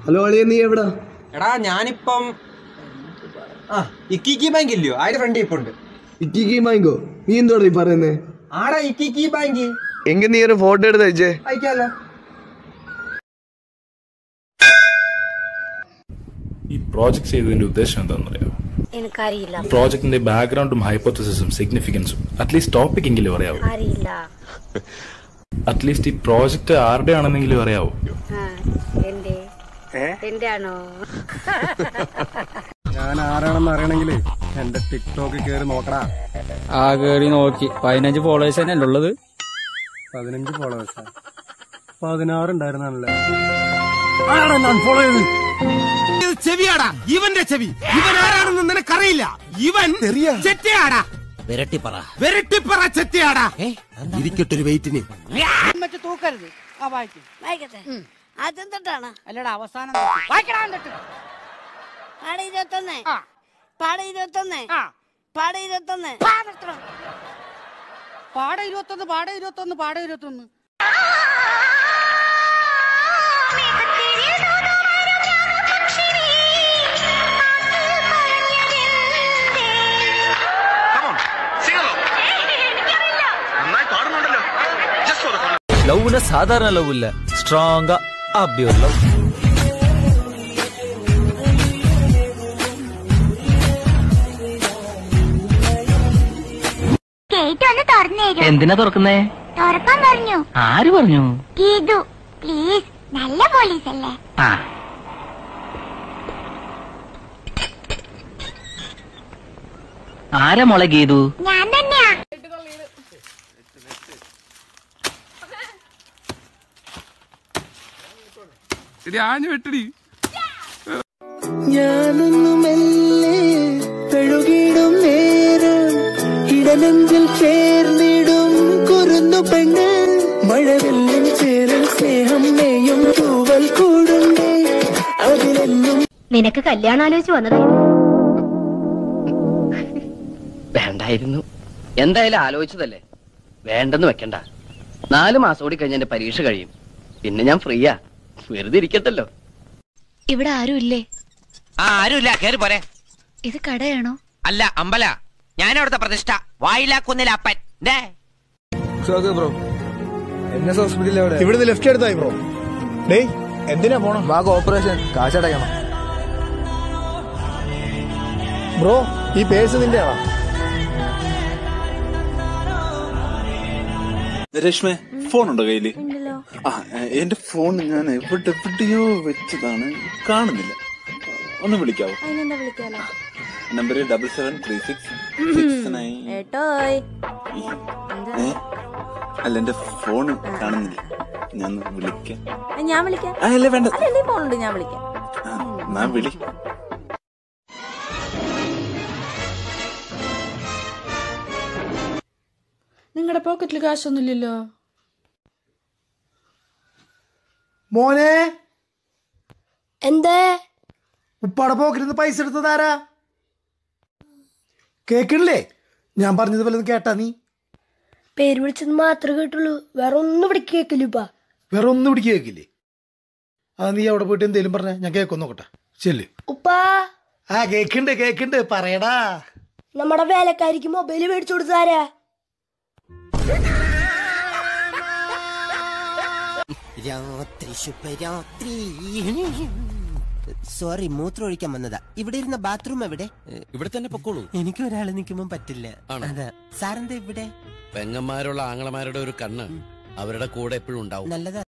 Hello അളിയ നീ എവിടാ എടാ ഞാനിപ്പം ആ ഇക്കിക്കി ബാങ്ക് ഇല്ലയോ അതിന്റെ ഫ്രണ്ട് ഇപ്പൊ ഉണ്ട് ഇറ്റിക്ക് മാങ്കോ നീ എന്തോടാ നീ പറയുന്നേ ആടാ ഇക്കിക്കി ബാങ്ക് എങ്കിൽ നീ ഒരു ഫോട്ടോ എടുത്ത് അയച്ചേ അയക്കാലോ ഈ പ്രോജക്ട് ചെയ്തതിന്റെ ഉദ്ദേശം എന്താണെന്ന് അറിയാമോ എനിക്കറിയില്ല ഈ പ്രോജക്ടിന്റെ ബാക്ക്ഗ്രൗണ്ടും ഹൈപ്പോത്തസിസും സിഗ്നിഫിക്കൻസും അറ്റ്ലീസ്റ്റ് ടോപ്പിക് എങ്കിലും അറിയാവോ അറിയില്ല അറ്റ്ലീസ്റ്റ് ഈ പ്രോജക്ട് ആരുടെ ആണെന്നെങ്കിലും അറിയാവോ ആ, എന്റെ എന്റെ ആണോ ഞാൻ ആരാണെന്ന് അറിയണമെങ്കിൽ എന്റെ ടിക്ടോക്ക് കയറി നോക്കടാ ആ കേറി നോക്കി പതിനഞ്ച് ഫോളോവേഴ്സ് തന്നെ ഉള്ളത് പതിനഞ്ച് ഫോളോവേഴ്സാ പതിനാറ് ഉണ്ടായിരുന്നല്ലേ ആരാടാ ഞാൻ ഫോളോ ചെയ്ത് ചെവിയാടാ ഇവന്റെ ചെവി ഇവൻ ആരാണെന്ന് നിനക്കറിയില്ല ഇവൻ ചെറ്റയാടാ വിരട്ടിപ്പറ വെരട്ടിപ്പറ ചെറ്റയാടാ ഇരിക്കട്ടൊരു വെയിറ്റിന് മറ്റു തൂക്കരുത് ആ വായിക്കും വായിക്കട്ടെ ആദ്യം തൊട്ടാണ് അല്ലടാ അവസാനം തൊട്ട്. വായിക്കടാ എന്നിട്ട്. പാട ഇരുപത്തൊന്ന് ആ. പാട ഇരുപത്തൊന്ന് ആ. പാട ഇരുപത്തൊന്ന് പാ നിർത്തണം. പാട ഇരുപത്തൊന്ന് പാട ഇരുപത്തൊന്ന് പാട ഇരുപത്തൊന്ന് ലவ்னா சாதாரண லவ் இல்ல ஸ்ட்ராங்கா அப்படி ஒரு லவ் ഗേറ്റ് ഒന്ന് തുറന്നു തരൂ എന്തിനാ തുറക്കുന്നേ തുറക്കാൻ പറഞ്ഞു ആര് പറഞ്ഞു ഗീതു പ്ലീസ് നല്ല പോലീസ് അല്ലേ ആ ആരാ മോളെ ഗീതു ഞാൻ തന്നെയാ ഞാനൊന്നു മെല്ലെ തഴുകിടും നേരം ഇടനെഞ്ചിൽ ചേർന്നിടും കുരുന്നു പെണ്ണ് മഴവെള്ളം ചേരൽ സ്നേഹം നെയ്യും തൂവൽ കൂടുണ്ടേ അതിലെന്നും നിനക്ക് കല്യാണം ആലോചിച്ച് വന്നതേ വേണ്ടായിരുന്നു എന്തായാലും ആലോചിച്ചതല്ലേ വേണ്ടെന്ന് വെക്കണ്ട നാല് മാസം കൂടി കഴിഞ്ഞ എന്റെ പരീക്ഷ കഴിയും പിന്നെ ഞാൻ ഫ്രീയാ വെറുതെ ഇരിക്കട്ടല്ലോ ഇവിടെ ആരും ഇല്ലേ ആ ആരുമില്ല കേറി പോരെ ഇത് കടയാണോ അല്ല അമ്പല ഞാൻ അവിടുത്തെ പ്രതിഷ്ഠ വായിലാക്കുന്നില്ല അപ്പൻ ദേ ബ്രോ എൻ എസ് ഹോസ്പിറ്റലിൽ എവിടെ ഇവിടുന്ന് ലെഫ്റ്റ് എടുത്തായി ബ്രോ ഡേയ് എന്തിനാ പോണം വാഗ് ഓപ്പറേഷൻ കാശടയ്ക്കണം ബ്രോ ഈ പേഴ്സ് നിന്റെ ആണോ രശ്മി ഫോൺ ഉണ്ടോ കയ്യില് ആ എ- എന്റെ ഫോൺ ഞാൻ എവിടെ എവിടെയോ വെച്ചതാണ് കാണുന്നില്ല ഒന്ന് വിളിക്കാവോ number double seven three six six nine അല്ല എന്റെ ഫോൺ കാണുന്നില്ല ഞാൻ ഒന്ന് വിളിക്കാം ഞാൻ വിളിക്കാം ആ അല്ല വേണ്ട എന്റെ ഫോണുണ്ട് ഞാൻ വിളിക്കാം ആ, എന്നാ വിളി നിങ്ങളുടെ പോക്കറ്റിൽ കാശൊന്നുമില്ലല്ലോ മോനെ എന്തേ ഉപ്പാടെ പോക്കിരുന്ന് പൈസ എടുത്തതാരാ കേക്കില്ലേ ഞാൻ പറഞ്ഞതുപോലെ ഒന്ന് കേട്ടാ നീ പേര് വിളിച്ചത് മാത്രമേ കേട്ടുള്ളൂ വേറെ ഒന്നും ഇവിടെ കേക്കില്ല വേറെ ഒന്നും പിടിക്കുക കേക്കില്ലേ അത് നീ അവിടെ പോയിട്ട് എന്തേലും പറഞ്ഞ ഞാൻ കേക്കൊന്നു നോക്കട്ടെ ചെല്ല് ഉപ്പാ ആ കേക്കുണ്ട് കേക്കുണ്ട് പറയടാ നമ്മുടെ വേലക്കാരിക്ക് മൊബൈൽ മേടിച്ചു കൊടുത്താരാ രാത്രി ശുഭരാത്രി സോറി മൂത്രം ഒഴിക്കാൻ വന്നതാ ഇവിടെ ഇരുന്ന ബാത്റൂം എവിടെ ഇവിടെ തന്നെ പൊക്കോളൂ എനിക്ക് ഒരാൾ നിൽക്കുമ്പോ പറ്റില്ല അതാ സാറെന്താ ഇവിടെ പെങ്ങന്മാരുള്ള ആങ്ങളമാരുടെ ഒരു കണ്ണ് അവരുടെ കൂടെ എപ്പോഴും ഉണ്ടാവും നല്ലതാ